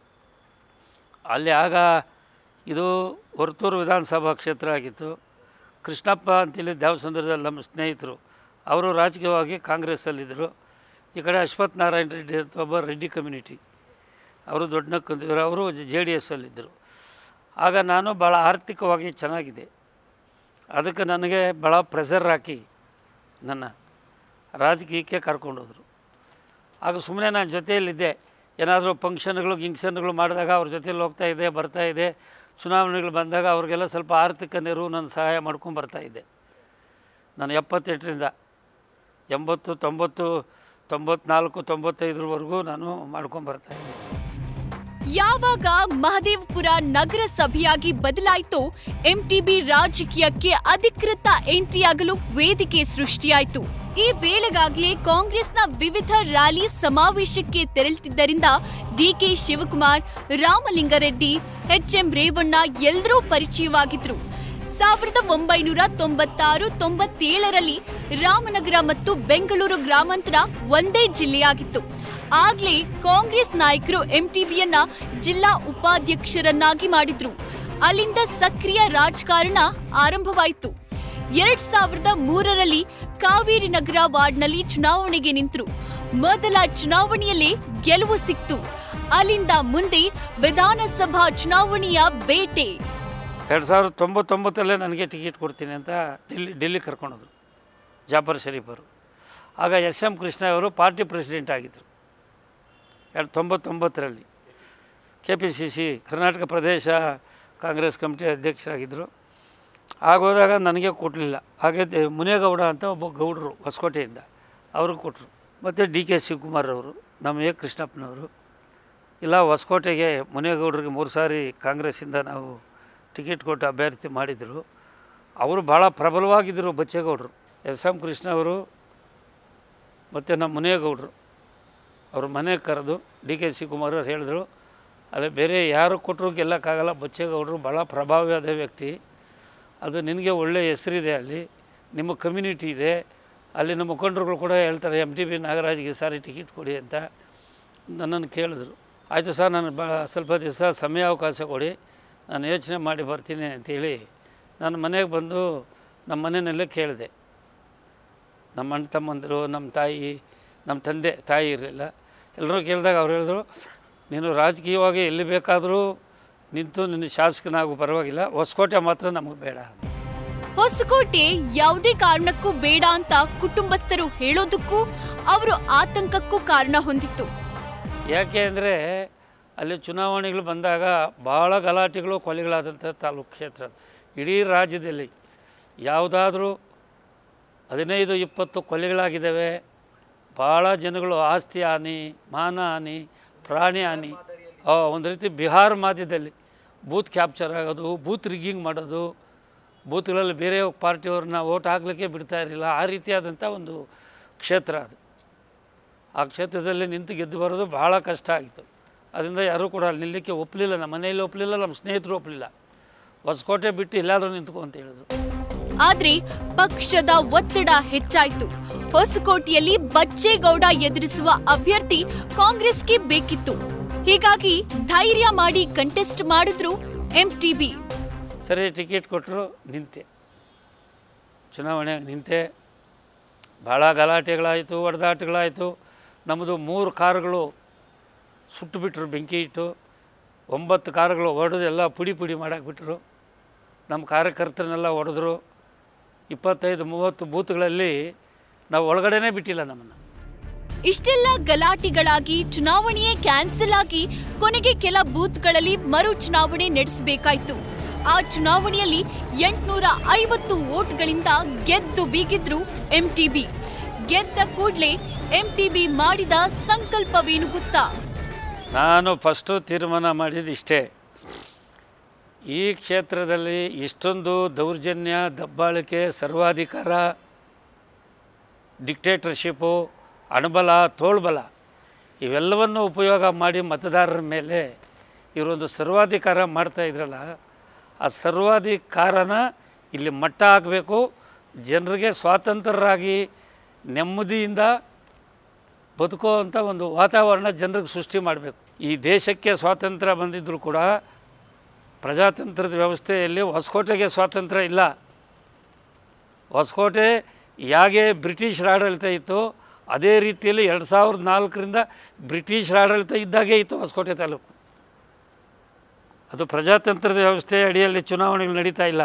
ಅಲ್ಲಿ ಆಗ ಇದು ಹೊರತೂರು ವಿಧಾನಸಭಾ ಕ್ಷೇತ್ರ ಆಗಿತ್ತು ಕೃಷ್ಣಪ್ಪ ಅಂತೇಳಿ ದೇವಸಂದ್ರದಲ್ಲಿ ನಮ್ಮ ಸ್ನೇಹಿತರು ಅವರು ರಾಜಕೀಯವಾಗಿ ಕಾಂಗ್ರೆಸ್ಸಲ್ಲಿದ್ದರು ಈ ಕಡೆ ಅಶ್ವಥ್ ನಾರಾಯಣ ರೆಡ್ಡಿ ಅಂತ ಒಬ್ಬ ರೆಡ್ಡಿ ಕಮ್ಯುನಿಟಿ ಅವರು ದೊಡ್ಡ ನಕ್ಕಂದಿದ್ರು ಅವರು ಜೆ ಡಿ ಎಸ್ಸಲ್ಲಿದ್ದರು ಆಗ ನಾನು ಭಾಳ ಆರ್ಥಿಕವಾಗಿ ಚೆನ್ನಾಗಿದೆ ಅದಕ್ಕೆ ನನಗೆ ಭಾಳ ಪ್ರೆಷರ್ ಹಾಕಿ ನನ್ನ ರಾಜಕೀಯಕ್ಕೆ ಕರ್ಕೊಂಡೋದ್ರು ಆಗ ಸುಮ್ಮನೆ ನಾನು ಜೊತೆಯಲ್ಲಿದ್ದೆ ಏನಾದರೂ ಫಂಕ್ಷನ್ಗಳು ಗಿಂಕ್ಷನ್ಗಳು ಮಾಡಿದಾಗ ಅವ್ರ ಜೊತೆಯಲ್ಲಿ ಹೋಗ್ತಾ ಇದ್ದೆ ಬರ್ತಾ ಇದೆ ಚುನಾವಣೆಗಳು ಬಂದಾಗ ಅವ್ರಿಗೆಲ್ಲ ಸ್ವಲ್ಪ ಆರ್ಥಿಕ ನೆರವು ನಾನು ಸಹಾಯ ಮಾಡ್ಕೊಂಡು ಬರ್ತಾ ಇದ್ದೆ ನಾನು ಎಪ್ಪತ್ತೆಂಟರಿಂದ ಎಂಬತ್ತು ತೊಂಬತ್ತು ತೊಂಬತ್ನಾಲ್ಕು ತೊಂಬತ್ತೈದರವರೆಗೂ ನಾನು ಮಾಡ್ಕೊಂಡು ಬರ್ತಾ ಇದ್ದೆ ಯಾವಾಗ ಮಹದೇವಪುರ ನಗರಸಭೆಯಾಗಿ ಬದಲಾಯಿತೋ ಎಂಟಿಬಿ ರಾಜಕೀಯಕ್ಕೆ ಅಧಿಕೃತ ಎಂಟ್ರಿಯಾಗಲು ವೇದಿಕೆ ಸೃಷ್ಟಿಯಾಯಿತು ಈ ವೇಳೆಗಾಗಲೇ ಕಾಂಗ್ರೆಸ್ನ ವಿವಿಧ ರ್ಯಾಲಿ ಸಮಾವೇಶಕ್ಕೆ ತೆರಳುತ್ತಿದ್ದರಿಂದ ಡಿಕೆ ಶಿವಕುಮಾರ್ ರಾಮಲಿಂಗಾರೆಡ್ಡಿ ಎಚ್ಎಂ ರೇವಣ್ಣ ಎಲ್ಲರೂ ಪರಿಚಯವಾಗಿದ್ರು ಸಾವಿರದ ಒಂಬೈನೂರ ತೊಂಬತ್ತಾರು ತೊಂಬತ್ತೇಳರಲ್ಲಿ ರಾಮನಗರ ಮತ್ತು ಬೆಂಗಳೂರು ಗ್ರಾಮಾಂತರ ಒಂದೇ ಜಿಲ್ಲೆಯಾಗಿತ್ತು ಆಗ್ಲೇ ಕಾಂಗ್ರೆಸ್ ನಾಯಕರು ಎಂಟಿಬಿಯನ್ನ ಜಿಲ್ಲಾ ಉಪಾಧ್ಯಕ್ಷರನ್ನಾಗಿ ಮಾಡಿದ್ರು ಅಲ್ಲಿಂದ ಸಕ್ರಿಯ ರಾಜಕಾರಣ ಆರಂಭವಾಯಿತು ಎರಡ್ ಸಾವಿರದ ಮೂರರಲ್ಲಿ ಕಾವೇರಿ ನಗರ ವಾರ್ಡ್ನಲ್ಲಿ ಚುನಾವಣೆಗೆ ನಿಂತರು ಮೊದಲ ಚುನಾವಣೆಯಲ್ಲೇ ಗೆಲುವು ಸಿಕ್ತು ಅಲ್ಲಿಂದ ಮುಂದೆ ವಿಧಾನಸಭಾ ಚುನಾವಣೆಯ ಬೇಟೆ ಎರಡು ಸಾವಿರದ ತೊಂಬತ್ತೊಂಬತ್ತಲ್ಲೇ ನನಗೆ ಟಿಕೆಟ್ ಕೊಡ್ತೀನಿ ಅಂತ ಡೆಲ್ಲಿ ಡೆಲ್ಲಿ ಕರ್ಕೊಂಡೋದ್ರು ಜಾಫರ್ ಶರೀಫರು ಆಗ ಎಸ್ ಎಂ ಕೃಷ್ಣ ಅವರು ಪಾರ್ಟಿ ಪ್ರೆಸಿಡೆಂಟ್ ಆಗಿದ್ದರು ಎರಡು ತೊಂಬತ್ತೊಂಬತ್ತರಲ್ಲಿ K P C C Karnataka Pradesh Congress committee ಅಧ್ಯಕ್ಷರಾಗಿದ್ದರು ಆಗ ಹೋದಾಗ ನನಗೆ ಕೊಡಲಿಲ್ಲ ಹಾಗೆ ದೆ- ಮುನೇಗೌಡ ಅಂತ ಒಬ್ಬ ಗೌಡರು ಹೊಸಕೋಟೆಯಿಂದ ಅವ್ರಿಗೆ ಕೊಟ್ಟರು ಮತ್ತು ಡಿ ಕೆ ಶಿವಕುಮಾರ್ ಅವರು ನಮ್ಮ ಎ ಕೃಷ್ಣಪ್ಪನವರು ಇಲ್ಲ ಹೊಸಕೋಟೆಗೆ ಮುನೇಗೌಡರಿಗೆ ಮೂರು ಸಾರಿ ಕಾಂಗ್ರೆಸ್ಸಿಂದ ನಾವು ಟಿಕೆಟ್ ಕೊಟ್ಟು ಅಭ್ಯರ್ಥಿ ಮಾಡಿದರು ಅವರು ಭಾಳ ಪ್ರಬಲವಾಗಿದ್ದರು ಬಚ್ಚೇಗೌಡರು ಎಸ್ ಎಂ ಕೃಷ್ಣ ಅವರು ಮತ್ತು ನಮ್ಮ ಮುನೇಗೌಡರು ಅವ್ರ ಮನೆಗೆ ಕರೆದು ಡಿ ಕೆ ಶಿವಕುಮಾರ್ ಅವ್ರು ಹೇಳಿದ್ರು ಅಲ್ಲೇ ಬೇರೆ ಯಾರು ಕೊಟ್ಟರು ಗೆಲ್ಲಕ್ಕಾಗಲ್ಲ ಬಚ್ಚೇಗೌಡರು ಭಾಳ ಪ್ರಭಾವಿಯಾದ ವ್ಯಕ್ತಿ ಅದು ನಿನಗೆ ಒಳ್ಳೆಯ ಹೆಸರಿದೆ ಅಲ್ಲಿ ನಿಮ್ಮ ಕಮ್ಯುನಿಟಿ ಇದೆ ಅಲ್ಲಿನ ಮುಖಂಡರುಗಳು ಕೂಡ ಹೇಳ್ತಾರೆ ಎಮ್ ಟಿ ಬಿ ನಾಗರಾಜ್ಗೆ ಈ ಸಾರಿ ಟಿಕೆಟ್ ಕೊಡಿ ಅಂತ ನನ್ನನ್ನು ಕೇಳಿದ್ರು ಆಯಿತು ಸರ್ ನಾನು ಬ ಸ್ವಲ್ಪ ದಿವಸ ಸಮಯಾವಕಾಶ ಕೊಡಿ ನಾನು ಯೋಚನೆ ಮಾಡಿ ಬರ್ತೀನಿ ಅಂತೇಳಿ ನನ್ನ ಮನೆಗೆ ಬಂದು ನಮ್ಮ ಮನೆಯಲ್ಲೇ ಕೇಳಿದೆ ನಮ್ಮ ಅಣ್ಣ ತಮ್ಮಂದಿರು ನಮ್ಮ ತಾಯಿ ನಮ್ಮ ತಂದೆ ತಾಯಿ ಇರಲಿಲ್ಲ ಎಲ್ಲರೂ ಕೇಳಿದಾಗ ಅವ್ರು ಹೇಳಿದ್ರು ನೀನು ರಾಜಕೀಯವಾಗಿ ಎಲ್ಲಿ ಬೇಕಾದರೂ ನಿಂತು ನಿನ್ನ ಶಾಸಕನಾಗು ಪರವಾಗಿಲ್ಲ ಹೊಸಕೋಟೆ ಮಾತ್ರ ನಮಗೆ ಬೇಡ ಹೊಸಕೋಟೆ ಯಾವುದೇ ಕಾರಣಕ್ಕೂ ಬೇಡ ಅಂತ ಕುಟುಂಬಸ್ಥರು ಹೇಳೋದಕ್ಕೂ ಅವರು ಆತಂಕಕ್ಕೂ ಕಾರಣ ಹೊಂದಿತ್ತು ಯಾಕೆ ಅಂದರೆ ಅಲ್ಲಿ ಚುನಾವಣೆಗಳು ಬಂದಾಗ ಭಾಳ ಗಲಾಟೆಗಳು ಕೊಲೆಗಳಾದಂಥ ತಾಲೂಕು ಕ್ಷೇತ್ರ ಇಡೀ ರಾಜ್ಯದಲ್ಲಿ ಯಾವುದಾದ್ರೂ ಹದಿನೈದು ಇಪ್ಪತ್ತು ಕೊಲೆಗಳಾಗಿದ್ದಾವೆ ಭಾಳ ಜನಗಳು ಆಸ್ತಿ ಹಾನಿ ಮಾನ ಹಾನಿ ಪ್ರಾಣಿ ಹಾನಿ ಆ, ಒಂದು ರೀತಿ ಬಿಹಾರ ಮಾಧ್ಯದಲ್ಲಿ ಬೂತ್ ಕ್ಯಾಪ್ಚರ್ ಆಗೋದು ಬೂತ್ ರಿಗ್ಗಿಂಗ್ ಮಾಡೋದು ಬೂತ್ಗಳಲ್ಲಿ ಬೇರೆ ಪಾರ್ಟಿಯವ್ರನ್ನ ಓಟ್ ಹಾಕ್ಲಿಕ್ಕೆ ಬಿಡ್ತಾ ಇರಲಿಲ್ಲ ಆ ರೀತಿಯಾದಂಥ ಒಂದು ಕ್ಷೇತ್ರ ಅದು ಆ ಕ್ಷೇತ್ರದಲ್ಲಿ ನಿಂತು ಗೆದ್ದು ಬರೋದು ಭಾಳ ಕಷ್ಟ ಆಗಿತ್ತು ಅದರಿಂದ ಯಾರೂ ಕೂಡ ಅಲ್ಲಿ ನಿಲ್ಲಕ್ಕೆ ಒಪ್ಪಲಿಲ್ಲ ನಮ್ಮ ಮನೆಯಲ್ಲಿ ಒಪ್ಪಲಿಲ್ಲ ನಮ್ಮ ಸ್ನೇಹಿತರು ಒಪ್ಪಲಿಲ್ಲ ಹೊಸಕೋಟೆ ಬಿಟ್ಟು ಎಲ್ಲಾದರೂ ನಿಂತ್ಕೊ ಅಂತ ಹೇಳಿದ್ರು ಆದ್ರೆ ಪಕ್ಷದ ಒತ್ತಡ ಹೆಚ್ಚಾಯಿತು ಹೊಸಕೋಟೆಯಲ್ಲಿ ಬಚ್ಚೇಗೌಡ ಎದುರಿಸುವ ಅಭ್ಯರ್ಥಿ ಕಾಂಗ್ರೆಸ್ಗೆ ಬೇಕಿತ್ತು ಹೀಗಾಗಿ ಧೈರ್ಯ ಮಾಡಿ ಕಂಟೆಸ್ಟ್ ಮಾಡಿದ್ರು ಎಂಟಿಬಿ ಸರಿ ಟಿಕೆಟ್ ಕೊಟ್ಟರು ನಿಂತೆ ಚುನಾವಣೆಗೆ ನಿಂತೆ ಭಾಳ ಗಲಾಟೆಗಳಾಯಿತು ಹೊಡೆದಾಟಗಳಾಯಿತು ನಮ್ಮದು ಮೂರು ಕಾರುಗಳು ಸುಟ್ಟು ಬಿಟ್ಟರು ಬೆಂಕಿ ಇಟ್ಟು ಒಂಬತ್ತು ಕಾರುಗಳು ಹೊಡೆದು ಎಲ್ಲ ಪುಡಿ ಪುಡಿ ಮಾಡಾಕ್ಬಿಟ್ರು ನಮ್ಮ ಕಾರ್ಯಕರ್ತರನ್ನೆಲ್ಲ ಹೊಡೆದ್ರು ಇಪ್ಪತ್ತೈದು ಮೂವತ್ತು ಬೂತ್ಗಳಲ್ಲಿ ನಾವು ಒಳಗಡೆನೇ ಬಿಟ್ಟಿಲ್ಲ ನಮ್ಮನ್ನು ಇಷ್ಟೆಲ್ಲ ಗಲಾಟೆಗಳಾಗಿ ಚುನಾವಣೆಯೇ ಕ್ಯಾನ್ಸಲ್ ಆಗಿ ಕೊನೆಗೆ ಕೆಲ ಬೂತ್ಗಳಲ್ಲಿ ಮರು ಚುನಾವಣೆ ನಡೆಸಬೇಕಾಯ್ತು ಆ ಚುನಾವಣೆಯಲ್ಲಿ ಎಂಟುನೂರ ಐವತ್ತು ವೋಟ್ಗಳಿಂದ ಗೆದ್ದು ಬೀಗಿದ್ರು ಎಂಟಿಬಿ ಗೆದ್ದ ಕೂಡ್ಲೆ ಎಂಟಿಬಿ ಮಾಡಿದ ಸಂಕಲ್ಪವೇನು ಗೊತ್ತಾ ನಾನು ಫಸ್ಟು ತೀರ್ಮಾನ ಮಾಡಿದ್ದು ಇಷ್ಟೇ ಈ ಕ್ಷೇತ್ರದಲ್ಲಿ ಇಷ್ಟೊಂದು ದೌರ್ಜನ್ಯ ದಬ್ಬಾಳಿಕೆ ಸರ್ವಾಧಿಕಾರ ಡಿಕ್ಟೇಟರ್ಶಿಪ್ಪು ಅಣಬಲ ತೋಳ್ಬಲ ಇವೆಲ್ಲವನ್ನು ಉಪಯೋಗ ಮಾಡಿ ಮತದಾರರ ಮೇಲೆ ಇವರೊಂದು ಸರ್ವಾಧಿಕಾರ ಮಾಡ್ತಾ ಇದ್ರಲ್ಲ ಆ ಸರ್ವಾಧಿಕಾರನ ಇಲ್ಲಿ ಮಟ್ಟ ಹಾಕಬೇಕು ಜನರಿಗೆ ಸ್ವಾತಂತ್ರ್ಯರಾಗಿ ನೆಮ್ಮದಿಯಿಂದ ಬದುಕೋ ಅಂಥ ಒಂದು ವಾತಾವರಣ ಜನರಿಗೆ ಸೃಷ್ಟಿ ಮಾಡಬೇಕು ಈ ದೇಶಕ್ಕೆ ಸ್ವಾತಂತ್ರ್ಯ ಬಂದಿದ್ದರೂ ಕೂಡ ಪ್ರಜಾತಂತ್ರದ ವ್ಯವಸ್ಥೆಯಲ್ಲಿ ಹೊಸಕೋಟೆಗೆ ಸ್ವಾತಂತ್ರ್ಯ ಇಲ್ಲ ಹೊಸಕೋಟೆ ಹೇಗೆ ಬ್ರಿಟಿಷರ ಆಡಳಿತ ಇತ್ತು ಅದೇ ರೀತಿಯಲ್ಲಿ ಎರಡು ಸಾವಿರದ ನಾಲ್ಕರಿಂದ ಬ್ರಿಟಿಷರ ಆಡಳಿತ ಇದ್ದಾಗೆ ಇತ್ತು ಹೊಸಕೋಟೆ ತಾಲೂಕು ಅದು ಪ್ರಜಾತಂತ್ರದ ವ್ಯವಸ್ಥೆ ಅಡಿಯಲ್ಲಿ ಚುನಾವಣೆಗಳು ನಡೀತಾ ಇಲ್ಲ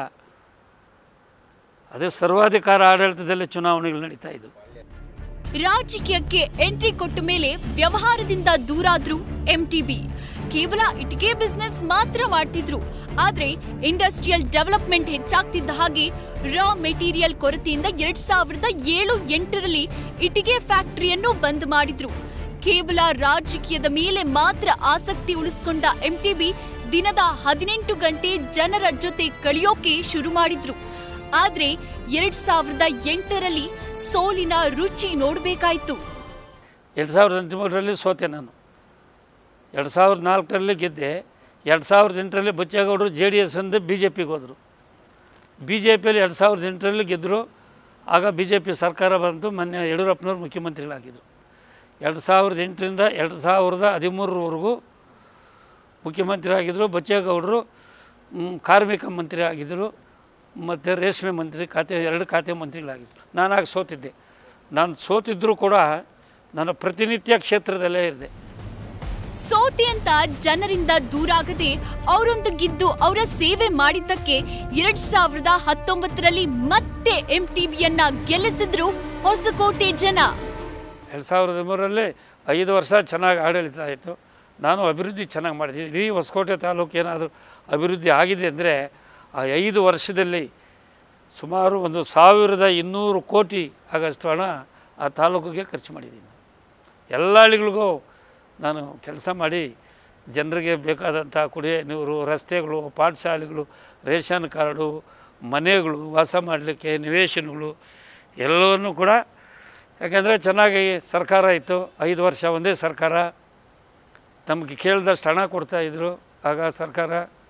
ಅದೇ ಸರ್ವಾಧಿಕಾರ ಆಡಳಿತದಲ್ಲಿ ಚುನಾವಣೆಗಳು ನಡೀತಾ ಇದ್ದವು ರಾಜಕೀಯಕ್ಕೆ ಎಂಟ್ರಿ ಕೊಟ್ಟ ಮೇಲೆ ವ್ಯವಹಾರದಿಂದ ದೂರಾದ್ರು ಎಂಟಿಬಿ ಕೇವಲ ಇಟಿಗೆ ಬಿಸ್ನೆಸ್ ಮಾತ್ರ ಮಾಡ್ತಿದ್ರು ಆದ್ರೆ ಇಂಡಸ್ಟ್ರಿಯಲ್ ಡೆವಲಪ್ಮೆಂಟ್ ಹೆಚ್ಚಾಗ್ತಿದ್ದ ಹಾಗೆ ರಾ ಮೆಟೀರಿಯಲ್ ಕೊರತೆಯಿಂದ ಎರಡ್ ಸಾವಿರದ ಏಳು ಎಂಟರಲ್ಲಿ ಇಟಿಗೆ ಫ್ಯಾಕ್ಟರಿಯನ್ನು ಬಂದ್ ಮಾಡಿದ್ರು ಕೇವಲ ರಾಜಕೀಯದ ಮೇಲೆ ಮಾತ್ರ ಆಸಕ್ತಿ ಉಳಿಸ್ಕೊಂಡ ಎಂಟಿಬಿ ದಿನದ ಹದಿನೆಂಟು ಗಂಟೆ ಜನರ ಜೊತೆ ಕಳೆಯೋಕೆ ಶುರು ಮಾಡಿದ್ರು ಆದ್ರೆ ಎರಡ್ ಸಾವಿರದ ಎಂಟರಲ್ಲಿ ಸೋಲಿನ ರುಚಿ ನೋಡ್ಬೇಕಾಯ್ತು ಎರಡು ಸಾವಿರದ ಹದಿಮೂರರಲ್ಲಿ ಸೋತೆ ನಾನು ಎರಡು ಸಾವಿರದ ನಾಲ್ಕರಲ್ಲಿ ಗೆದ್ದೆ ಎರಡು ಸಾವಿರದ ಎಂಟರಲ್ಲಿ ಬಚ್ಚೇಗೌಡರು ಜೆ ಡಿ ಎಸ್ ಅಂದು ಬಿ ಜೆ ಪಿಗೆ ಹೋದರು ಬಿ ಜೆ ಪಿಯಲ್ಲಿ ಎರಡು ಸಾವಿರದ ಎಂಟರಲ್ಲಿ ಗೆದ್ದರು ಆಗ ಬಿ ಜೆ ಪಿ ಸರ್ಕಾರ ಬಂತು ಮೊನ್ನೆ ಯಡಿಯೂರಪ್ಪನವ್ರು ಮುಖ್ಯಮಂತ್ರಿಗಳಾಗಿದ್ದರು ಎರಡು ಸಾವಿರದ ಎಂಟರಿಂದ ಎರಡು ಸಾವಿರದ ಹದಿಮೂರರವರೆಗೂ ಮುಖ್ಯಮಂತ್ರಿ ಆಗಿದ್ದರು ಬಚ್ಚೇಗೌಡರು ಮ್, ಕಾರ್ಮಿಕ ಮಂತ್ರಿ ಆಗಿದ್ದರು ಮತ್ತು ರೇಷ್ಮೆ ಮಂತ್ರಿ ಖಾತೆ ಎರಡು ಖಾತೆ ಮಂತ್ರಿಗಳಾಗಿದ್ದರು ನಾನಾಗ ಸೋತಿದ್ದೆ ನಾನು ಸೋತಿದ್ದರೂ ಕೂಡ ನಾನು ಪ್ರತಿನಿತ್ಯ ಕ್ಷೇತ್ರದಲ್ಲೇ ಇದ್ದೆ ಸೋತಿ ಅಂತ ಜನರಿಂದ ದೂರಾಗದೆ ಅವರೊಂದಿಗಿದ್ದು ಅವರ ಸೇವೆ ಮಾಡಿದ್ದಕ್ಕೆ ಎರಡ್ ಸಾವಿರದ ಹತ್ತೊಂಬತ್ತರಲ್ಲಿ ಮತ್ತೆ ಎಂಟಿಬಿಯನ್ನ ಗೆಲ್ಲಿಸಿದ್ರು ಹೊಸಕೋಟೆ ಜನ ಎರಡು ಸಾವಿರದ ಮೂರರಲ್ಲಿ ಐದು ವರ್ಷ ಚೆನ್ನಾಗಿ ಆಡಳಿತ ಆಯಿತು ನಾನು ಅಭಿವೃದ್ಧಿ ಚೆನ್ನಾಗಿ ಮಾಡಿದ್ದೀನಿ ಇಡೀ ಹೊಸಕೋಟೆ ತಾಲೂಕು ಏನಾದರೂ ಅಭಿವೃದ್ಧಿ ಆಗಿದೆ ಅಂದರೆ ಆ ಐದು ವರ್ಷದಲ್ಲಿ ಸುಮಾರು ಒಂದು ಸಾವಿರದ ಇನ್ನೂರು ಕೋಟಿ ಆಗಷ್ಟು ಹಣ ಆ ತಾಲೂಕಿಗೆ ಖರ್ಚು ಮಾಡಿದ್ದೀನಿ ಎಲ್ಲ ಹಳ್ಳಿಗಳಿಗೂ ನಾನು ಕೆಲಸ ಮಾಡಿ ಜನರಿಗೆ ಬೇಕಾದಂಥ ಕುಡಿಯೋ ನೀರು ರಸ್ತೆಗಳು ಪಾಠಶಾಲೆಗಳು ರೇಷನ್ ಕಾರ್ಡು ಮನೆಗಳು ವಾಸ ಮಾಡಲಿಕ್ಕೆ ನಿವೇಶನಗಳು ಎಲ್ಲವನ್ನು ಕೂಡ ಯಾಕೆಂದರೆ ಚೆನ್ನಾಗಿ ಸರ್ಕಾರ ಇತ್ತು ಐದು ವರ್ಷ ಒಂದೇ ಸರ್ಕಾರ ನಮಗೆ ಕೇಳಿದಷ್ಟು ಹಣ ಕೊಡ್ತಾಯಿದ್ರು ಆಗ ಸರ್ಕಾರ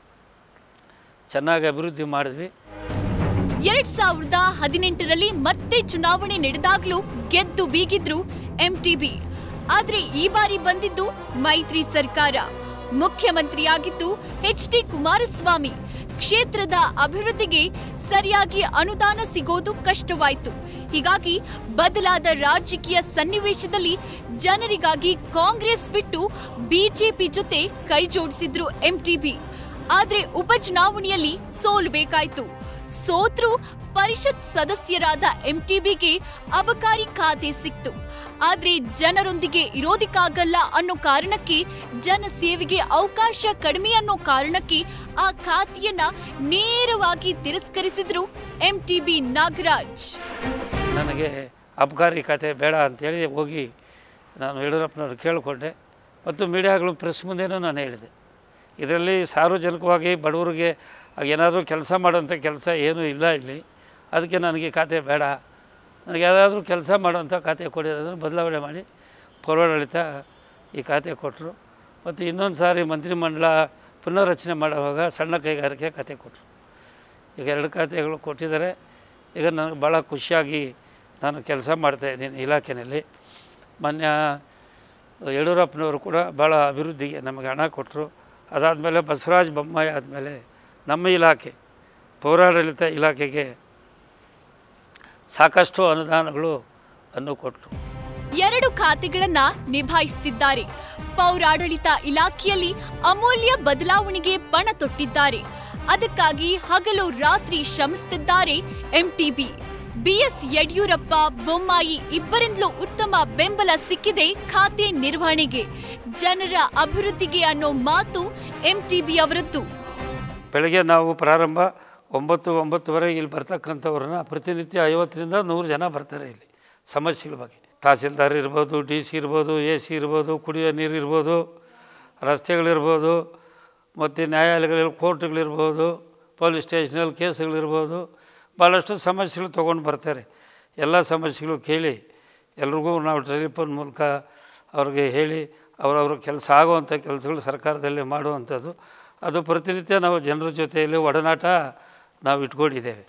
ಚೆನ್ನಾಗಿ ಅಭಿವೃದ್ಧಿ ಮಾಡಿದ್ವಿ ಎರಡ್ ಸಾವಿರದ ಹದಿನೆಂಟರಲ್ಲಿ ಮತ್ತೆ ಚುನಾವಣೆ ನಡೆದಾಗ್ಲೂ ಗೆದ್ದು ಬೀಗಿದ್ರು ಎಂಟಿಬಿ ಆದ್ರೆ ಈ ಬಾರಿ ಬಂದಿದ್ದು ಮೈತ್ರಿ ಸರ್ಕಾರ ಮುಖ್ಯಮಂತ್ರಿಯಾಗಿದ್ದು ಎಚ್ ಡಿ ಕುಮಾರಸ್ವಾಮಿ ಕ್ಷೇತ್ರದ ಅಭಿವೃದ್ಧಿಗೆ ಸರಿಯಾಗಿ ಅನುದಾನ ಸಿಗೋದು ಕಷ್ಟವಾಯಿತು ಹೀಗಾಗಿ ಬದಲಾದ ರಾಜಕೀಯ ಸನ್ನಿವೇಶದಲ್ಲಿ ಜನರಿಗಾಗಿ ಕಾಂಗ್ರೆಸ್ ಬಿಟ್ಟು ಬಿಜೆಪಿ ಜೊತೆ ಕೈ ಜೋಡಿಸಿದ್ರು ಎಂಟಿಬಿ ಆದ್ರೆ ಉಪಚುನಾವಣೆಯಲ್ಲಿ ಸೋಲ್ಬೇಕಾಯ್ತು ಸೋತ್ರು ಪರಿಷತ್ ಸದಸ್ಯರಾದ ಎಂಟಿಬಿಗೆ ಅಬಕಾರಿ ಖಾತೆ ಸಿಕ್ತು ಆದ್ರೆ ಜನರೊಂದಿಗೆ ಇರೋದಿಕ್ಕಾಗಲ್ಲ ಅನ್ನೋ ಕಾರಣಕ್ಕೆ ಜನ ಸೇವೆಗೆ ಅವಕಾಶ ಕಡಿಮೆ ಅನ್ನೋ ಕಾರಣಕ್ಕೆ ಆ ಖಾತೆಯನ್ನ ನೇರವಾಗಿ ತಿರಸ್ಕರಿಸಿದ್ರು ಎಂಟಿಬಿ ನಾಗರಾಜ್ ನನಗೆ ಅಬಕಾರಿ ಖಾತೆ ಬೇಡ ಅಂತೇಳಿ ಹೋಗಿ ನಾನು ಯಡಿಯೂರಪ್ಪನವ್ರು ಕೇಳಿಕೊಂಡೆ ಮತ್ತು ಮೀಡಿಯಾಗಳು ಪ್ರೆಸ್ ಮುಂದೆನೂ ನಾನು ಹೇಳಿದೆ ಇದರಲ್ಲಿ ಸಾರ್ವಜನಿಕವಾಗಿ ಬಡವರಿಗೆ ಏನಾದರೂ ಕೆಲಸ ಮಾಡೋಂಥ ಕೆಲಸ ಏನೂ ಇಲ್ಲ ಇಲ್ಲಿ ಅದಕ್ಕೆ ನನಗೆ ಖಾತೆ ಬೇಡ ನನಗೆ ಯಾವುದಾದ್ರೂ ಕೆಲಸ ಮಾಡೋಂಥ ಖಾತೆ ಕೊಡಿ ಅದನ್ನು ಬದಲಾವಣೆ ಮಾಡಿ ಪೌರಾಡಳಿತ ಈ ಖಾತೆ ಕೊಟ್ಟರು ಮತ್ತು ಇನ್ನೊಂದು ಸಾರಿ ಮಂತ್ರಿಮಂಡಲ ಪುನರ್ರಚನೆ ಮಾಡುವಾಗ ಸಣ್ಣ ಕೈಗಾರಿಕೆ ಖಾತೆ ಕೊಟ್ಟರು ಈಗ ಎರಡು ಖಾತೆಗಳು ಕೊಟ್ಟಿದ್ದಾರೆ ಈಗ ನನಗೆ ಭಾಳ ಖುಷಿಯಾಗಿ ನಾನು ಕೆಲಸ ಮಾಡ್ತಾಯಿದ್ದೀನಿ ಇಲಾಖೆಯಲ್ಲಿ ಮೊನ್ನೆ ಯಡಿಯೂರಪ್ಪನವರು ಕೂಡ ಭಾಳ ಅಭಿವೃದ್ಧಿಗೆ ನಮಗೆ ಹಣ ಕೊಟ್ಟರು ಅದಾದಮೇಲೆ ಬಸವರಾಜ ಬೊಮ್ಮಾಯಿ ಆದಮೇಲೆ ನಮ್ಮ ಇಲಾಖೆ ಪೌರಾಡಳಿತ ಇಲಾಖೆಗೆ ಸಾಕಷ್ಟು ಅನುದಾನಗಳು ಅನ್ನು ಕೊಟ್ಟರು ಎರಡು ಖಾತೆಗಳನ್ನ ನಿಭಾಯಿಸುತ್ತಿದ್ದಾರೆ ಪೌರಾಡಳಿತ ಇಲಾಖೆಯಲ್ಲಿ ಅಮೂಲ್ಯ ಬದಲಾವಣೆಗೆ ಪಣ ತೊಟ್ಟಿದ್ದಾರೆ ಅದಕ್ಕಾಗಿ ಹಗಲು ರಾತ್ರಿ ಶ್ರಮಿಸುತ್ತಿದ್ದಾರೆ ಎಂಟಿಬಿ ಬಿಎಸ್ ಯಡಿಯೂರಪ್ಪ ಬೊಮ್ಮಾಯಿ ಇಬ್ಬರಿಂದಲೂ ಉತ್ತಮ ಬೆಂಬಲ ಸಿಕ್ಕಿದೆ ಖಾತೆ ನಿರ್ವಹಣೆಗೆ ಜನರ ಅಭಿವೃದ್ಧಿಗೆ ಅನ್ನೋ ಮಾತು ಎಂಟಿಬಿ ಅವರದ್ದು ಬೆಳಗ್ಗೆ ನಾವು ಪ್ರಾರಂಭ ಒಂಬತ್ತು ಒಂಬತ್ತುವರೆಗೆ ಇಲ್ಲಿ ಬರ್ತಕ್ಕಂಥವ್ರನ್ನ ಪ್ರತಿನಿತ್ಯ ಐವತ್ತರಿಂದ ನೂರು ಜನ ಬರ್ತಾರೆ ಇಲ್ಲಿ ಸಮಸ್ಯೆಗಳ ಬಗ್ಗೆ ತಹಸೀಲ್ದಾರ್ ಇರ್ಬೋದು ಡಿ ಸಿ ಇರ್ಬೋದು ಎ ಸಿ ಇರ್ಬೋದು ಕುಡಿಯೋ ನೀರು ಇರ್ಬೋದು ರಸ್ತೆಗಳಿರ್ಬೋದು ಮತ್ತು ನ್ಯಾಯಾಲಯಗಳಲ್ಲಿ ಕೋರ್ಟ್ಗಳಿರ್ಬೋದು ಪೊಲೀಸ್ ಸ್ಟೇಷನಲ್ಲಿ ಕೇಸ್ಗಳಿರ್ಬೋದು ಭಾಳಷ್ಟು ಸಮಸ್ಯೆಗಳು ತೊಗೊಂಡು ಬರ್ತಾರೆ ಎಲ್ಲ ಸಮಸ್ಯೆಗಳು ಕೇಳಿ ಎಲ್ರಿಗೂ ನಾವು ಟೆಲಿಫೋನ್ ಮೂಲಕ ಅವ್ರಿಗೆ ಹೇಳಿ ಅವರವ್ರ ಕೆಲಸ ಆಗುವಂಥ ಕೆಲಸಗಳು ಸರ್ಕಾರದಲ್ಲಿ ಮಾಡುವಂಥದ್ದು ಅದು ಪ್ರತಿನಿತ್ಯ ನಾವು ಜನರ ಜೊತೆಯಲ್ಲಿ ಒಡನಾಟ ನಾವು ಇಟ್ಕೊಂಡಿದ್ದೇವೆ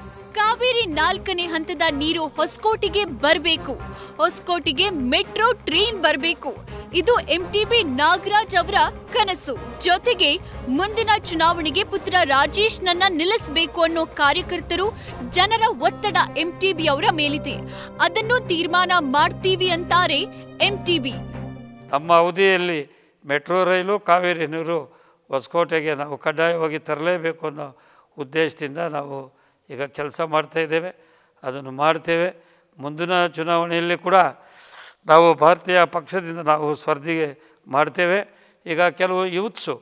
ಕಾವೇರಿ ನಾಲ್ಕನೇ ಹಂತದ ನೀರು ಹೊಸಕೋಟೆಗೆ ಬರಬೇಕು ಹೊಸಕೋಟೆಗೆ ಮೆಟ್ರೋ ಟ್ರೈನ್ ಬರಬೇಕು ಇದು ಎಂಟಿಬಿ ನಾಗರಾಜ್ ಅವರ ಕನಸು ಜೊತೆಗೆ ಮುಂದಿನ ಚುನಾವಣೆಗೆ ಪುತ್ರ ರಾಜೇಶ್ ನನ್ನ ನಿಲ್ಲಿಸಬೇಕು ಅನ್ನೋ ಕಾರ್ಯಕರ್ತರು ಜನರ ಒತ್ತಡ ಎಂಟಿಬಿ ಅವರ ಮೇಲಿದೆ ಅದನ್ನು ತೀರ್ಮಾನ ಮಾಡ್ತೀವಿ ಅಂತಾರೆ ಎಂಟಿಬಿ ನಮ್ಮ ಅವಧಿಯಲ್ಲಿ ಮೆಟ್ರೋ ರೈಲು ಕಾವೇರಿ ನೀರು ಹೊಸಕೋಟೆಗೆ ನಾವು ಕಡ್ಡಾಯವಾಗಿ ತರಲೇಬೇಕು ಅನ್ನೋ ಉದ್ದೇಶದಿಂದ ನಾವು ಈಗ ಕೆಲಸ ಮಾಡ್ತಾಯಿದ್ದೇವೆ ಅದನ್ನು ಮಾಡ್ತೇವೆ ಮುಂದಿನ ಚುನಾವಣೆಯಲ್ಲಿ ಕೂಡ ನಾವು ಭಾರತೀಯ ಪಕ್ಷದಿಂದ ನಾವು ಸ್ಪರ್ಧೆಗೆ ಮಾಡ್ತೇವೆ ಈಗ ಕೆಲವು ಯೂತ್ಸು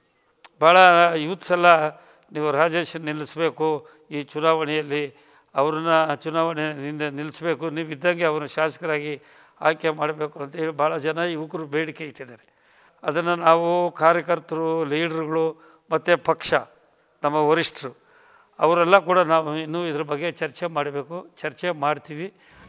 ಭಾಳ ಯೂತ್ಸ್ ಎಲ್ಲ ನೀವು ರಾಜೇಶ್ ನಿಲ್ಲಿಸಬೇಕು ಈ ಚುನಾವಣೆಯಲ್ಲಿ ಅವ್ರನ್ನ ಚುನಾವಣೆಯಿಂದ ನಿಲ್ಲಿಸಬೇಕು ನೀವು ಇದ್ದಂಗೆ ಅವ್ರನ್ನ ಶಾಸಕರಾಗಿ ಆಯ್ಕೆ ಮಾಡಬೇಕು ಅಂತೇಳಿ ಭಾಳ ಜನ ಯುವಕರು ಬೇಡಿಕೆ ಇಟ್ಟಿದ್ದಾರೆ ಅದನ್ನು ನಾವು ಕಾರ್ಯಕರ್ತರು ಲೀಡ್ರುಗಳು ಮತ್ತು ಪಕ್ಷ ನಮ್ಮ ವರಿಷ್ಠರು ಅವರೆಲ್ಲ ಕೂಡ ನಾವು ಇನ್ನೂ ಇದ್ರ ಬಗ್ಗೆ ಚರ್ಚೆ ಮಾಡಬೇಕು ಚರ್ಚೆ ಮಾಡ್ತೀವಿ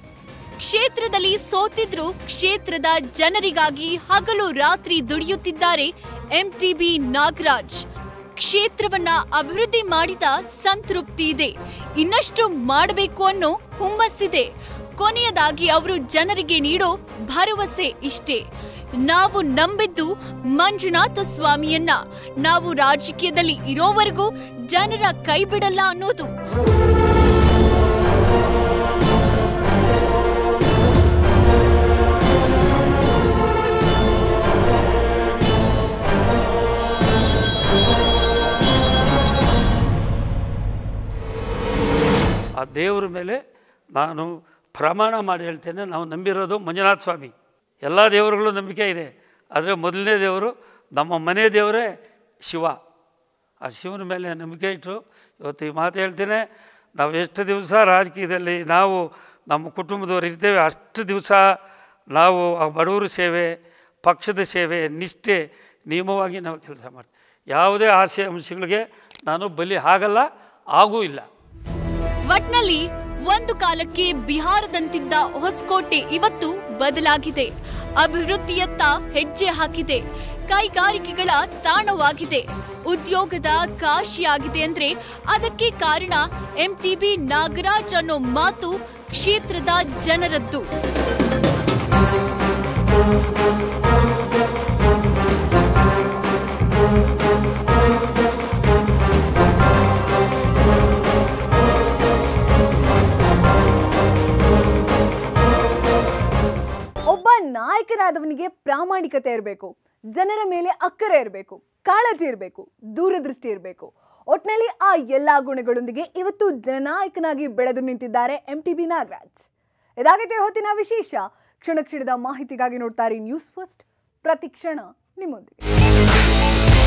ಕ್ಷೇತ್ರದಲ್ಲಿ ಸೋತಿದ್ರು ಕ್ಷೇತ್ರದ ಜನರಿಗಾಗಿ ಹಗಲು ರಾತ್ರಿ ದುಡಿಯುತ್ತಿದ್ದಾರೆ ಎಂಟಿಬಿ ನಾಗರಾಜ್ ಕ್ಷೇತ್ರವನ್ನ ಅಭಿವೃದ್ಧಿ ಮಾಡಿದ ಸಂತೃಪ್ತಿ ಇದೆ ಇನ್ನಷ್ಟು ಮಾಡಬೇಕು ಅನ್ನೋ ಹುಮ್ಮಸ್ಸಿದೆ ಕೊನೆಯದಾಗಿ ಅವರು ಜನರಿಗೆ ನೀಡೋ ಭರವಸೆ ಇಷ್ಟೇ ನಾವು ನಂಬಿದ್ದು ಮಂಜುನಾಥ ಸ್ವಾಮಿಯನ್ನ ನಾವು ರಾಜಕೀಯದಲ್ಲಿ ಇರೋವರೆಗೂ ಜನರ ಕೈ ಬಿಡಲ್ಲ ಅನ್ನೋದು ಆ ದೇವರ ಮೇಲೆ ನಾನು ಪ್ರಮಾಣ ಮಾಡಿ ಹೇಳ್ತೇನೆ ನಾವು ನಂಬಿರೋದು ಮಂಜುನಾಥ ಸ್ವಾಮಿ ಎಲ್ಲ ದೇವರುಗಳು ನಂಬಿಕೆ ಇದೆ ಆದರೆ ಮೊದಲನೇ ದೇವರು ನಮ್ಮ ಮನೆ ದೇವರೇ ಶಿವ ಆ ಶಿವನ ಮೇಲೆ ನಂಬಿಕೆ ಇಟ್ಟು ಇವತ್ತು ಈ ಮಾತು ಹೇಳ್ತೇನೆ ನಾವು ಎಷ್ಟು ದಿವಸ ರಾಜಕೀಯದಲ್ಲಿ ನಾವು ನಮ್ಮ ಕುಟುಂಬದವರು ಇರ್ತೇವೆ ಅಷ್ಟು ದಿವಸ ನಾವು ಆ ಬಡವರ ಸೇವೆ ಪಕ್ಷದ ಸೇವೆ ನಿಷ್ಠೆ ನಿಯಮವಾಗಿ ನಾವು ಕೆಲಸ ಮಾಡ್ತೀವಿ ಯಾವುದೇ ಆಸೆ ಅಂಶಗಳಿಗೆ ನಾನು ಬಲಿ ಆಗಲ್ಲ ಆಗೂ ಇಲ್ಲ ಒಟ್ನಲ್ಲಿ ಒಂದು ಕಾಲಕ್ಕೆ ಬಿಹಾರದಂತಿದ್ದ ಹೊಸಕೋಟೆ ಇವತ್ತು ಬದಲಾಗಿದೆ ಅಭಿವೃದ್ಧಿಯತ್ತ ಹೆಜ್ಜೆ ಹಾಕಿದೆ ಕೈಗಾರಿಕೆಗಳ ತಾಣವಾಗಿದೆ ಉದ್ಯೋಗದ ಕಾಶಿಯಾಗಿದೆ ಅಂದ್ರೆ ಅದಕ್ಕೆ ಕಾರಣ ಎಂಟಿಬಿ ನಾಗರಾಜ್ ಅನ್ನೋ ಮಾತು ಕ್ಷೇತ್ರದ ಜನರದ್ದು ಒಬ್ಬ ನಾಯಕರಾದವನಿಗೆ ಪ್ರಾಮಾಣಿಕತೆ ಇರಬೇಕು ಜನರ ಮೇಲೆ ಅಕ್ಕರೆ ಇರಬೇಕು ಕಾಳಜಿ ಇರಬೇಕು ದೂರದೃಷ್ಟಿ ಇರಬೇಕು ಒಟ್ನಲ್ಲಿ ಆ ಎಲ್ಲಾ ಗುಣಗಳೊಂದಿಗೆ ಇವತ್ತು ಜನನಾಯಕನಾಗಿ ಬೆಳೆದು ನಿಂತಿದ್ದಾರೆ ಎಂ ಟಿ ಬಿ ನಾಗರಾಜ್ ಇದಾಗೈತೆ ಹೊತ್ತಿನ ವಿಶೇಷ ಕ್ಷಣ ಕ್ಷಣದ ಮಾಹಿತಿಗಾಗಿ ನೋಡ್ತಾರೆ ನ್ಯೂಸ್ ಫಸ್ಟ್ ಪ್ರತಿ ಕ್ಷಣ ನಿಮ್ಮೊಂದಿಗೆ